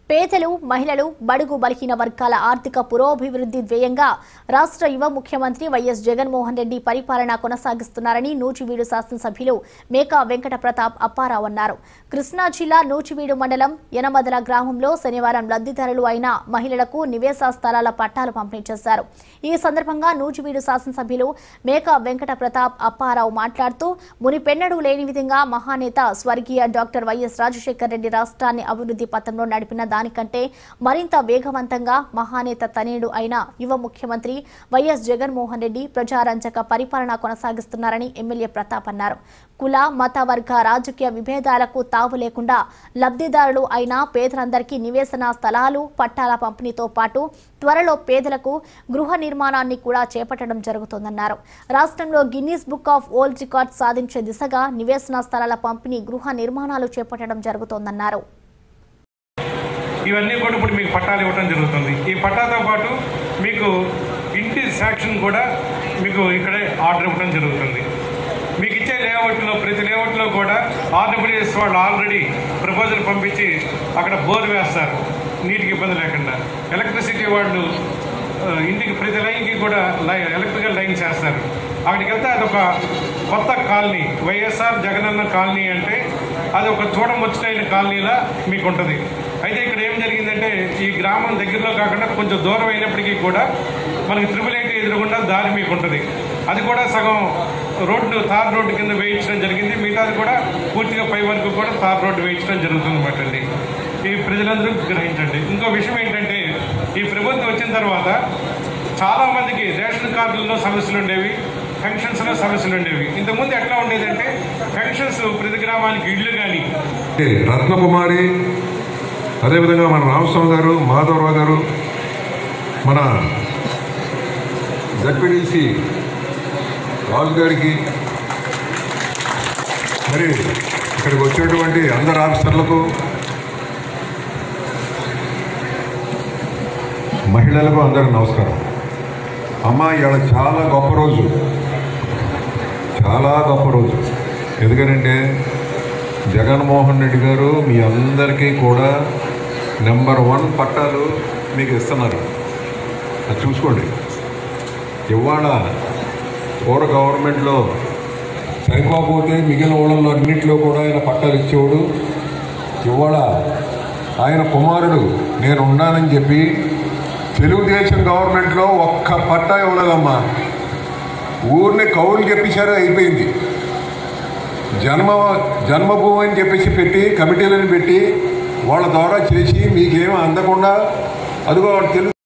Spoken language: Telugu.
పేదలు మహిళలు బడుగు బలహీన వర్గాల ఆర్థిక పురోభివృద్ధి ధ్యేయంగా రాష్ట్ర యువ ముఖ్యమంత్రి వైఎస్ జగన్మోహన్ రెడ్డి పరిపాలన కొనసాగిస్తున్నారని నూచివీడు శాసనసభ్యులు మేకా వెంకట ప్రతాప్ అప్పారావు అన్నారు కృష్ణా జిల్లా నూచివీడు మండలం యనమదల గ్రామంలో శనివారం లబ్ధిదారులు అయిన మహిళలకు నివేశ స్థలాల పట్టాలు పంపిణీ చేశారు ఈ సందర్భంగా నూచివీడు శాసనసభ్యులు మేకా వెంకట ప్రతాప్ అప్పారావు మాట్లాడుతూ మునిపెన్నడూ లేని విధంగా మహానేత స్వర్గీయ డాక్టర్ వైఎస్ రాజశేఖర్ రెడ్డి రాష్ట్రాన్ని అభివృద్ధి పథంలో నడిపిన దానికంటే మరింత వేగవంతంగా మహానేత తనయుడు అయిన యువ ముఖ్యమంత్రి వైఎస్ జగన్మోహన్ రెడ్డి ప్రజారంజక పరిపాలన కొనసాగిస్తున్నారని ఎమ్మెల్యే ప్రతాప్ అన్నారు కుల మత వర్గ రాజకీయ విభేదాలకు తావు లేకుండా లబ్ధిదారులు అయిన పేదలందరికీ నివేశన స్థలాలు పట్టాల పంపిణీతో పాటు త్వరలో పేదలకు గృహ నిర్మాణాన్ని కూడా చేపట్టడం జరుగుతోందన్నారు రాష్ట్రంలో Guinness book of world record సాధించే దిశగా నివేశన స్థలాల పంపిణీ గృహ నిర్మాణాలు చేపట్టడం జరుగుతోందన్నారు ఇవన్నీ కూడా ఇప్పుడు మీకు పట్టాలు ఇవ్వడం జరుగుతుంది ఈ పట్టాతో పాటు మీకు ఇంటి శాంక్షన్ కూడా మీకు ఇక్కడే ఆర్డర్ ఇవ్వడం జరుగుతుంది మీకు ఇచ్చే లేఅవుట్లో ప్రతి లేఅవుట్లో కూడా ఆంధ్రప్రదేశ్ వాళ్ళు ఆల్రెడీ ప్రపోజల్ పంపించి అక్కడ బోర్ వేస్తారు నీటికి ఇబ్బంది లేకుండా ఎలక్ట్రిసిటీ వాళ్ళు ఆ, ఇంటికి ప్రతి లైన్కి కూడా లై ఎలక్ట్రికల్ లైన్స్ వేస్తారు అక్కడికి వెళ్తే అదొక కొత్త కాలనీ వైఎస్ఆర్ జగనన్న కాలనీ అంటే అది ఒక చూడముచ్చటైన కాలనీలా మీకు ఉంటుంది అయితే ఇక్కడ ఏం జరిగిందంటే ఈ గ్రామం దగ్గరలో కాకుండా కొంచెం దూరం అయినప్పటికీ కూడా మనకి త్రిపుల్ ఎయిట్ ఎదురుగుండా దారి మీకు ఉంటుంది అది కూడా సగం రోడ్డు తార్ రోడ్డు కింద వేయించడం జరిగింది మిగతాది కూడా పూర్తిగా పై వరకు కూడా తార్ రోడ్డు వేయించడం జరుగుతుంది అనమాట అండి ఈ ప్రజలందరూ గ్రహించండి ఇంకో విషయం ఏంటంటే ఈ ప్రభుత్వం వచ్చిన తర్వాత చాలా మందికి రేషన్ కార్డుల్లో సమస్యలు ఉండేవి పెన్షన్స్లో సమస్యలు ఉండేవి ఇంతకుముందు ఎట్లా ఉండేదంటే పెన్షన్స్ ప్రతి గ్రామానికి ఇళ్ళు కానీ రత్నకుమారి అదేవిధంగా మన రామస్వామి గారు మాధవరావు గారు మన జడ్పీడీసీ రాజు గారికి మరి ఇక్కడికి వచ్చినటువంటి అందరు ఆఫీసర్లకు మహిళలకు అందరికి నమస్కారం అమ్మ ఇవాళ చాలా గొప్ప రోజు చాలా గొప్ప రోజు ఎందుకనంటే జగన్మోహన్ రెడ్డి గారు మీ అందరికీ కూడా నెంబర్ వన్ పట్టాలు మీకు ఇస్తున్నారు అది చూసుకోండి ఇవాళ పూర్వ గవర్నమెంట్లో సరిపోకపోతే మిగిలిన ఊళ్ళల్లో అన్నింటిలో కూడా ఆయన పట్టాలు ఇచ్చేవాడు ఇవాళ ఆయన కుమారుడు నేను ఉన్నానని చెప్పి తెలుగుదేశం గవర్నమెంట్లో ఒక్క పట్టా ఇవ్వలేదమ్మా ఊరిని కౌలు చెప్పించారు అయిపోయింది జన్మ జన్మభూమి అని చెప్పేసి పెట్టి కమిటీలను పెట్టి వాళ్ళ ద్వారా చేసి మీకేమీ అందకుండా అదిగో వాడు తెలుగు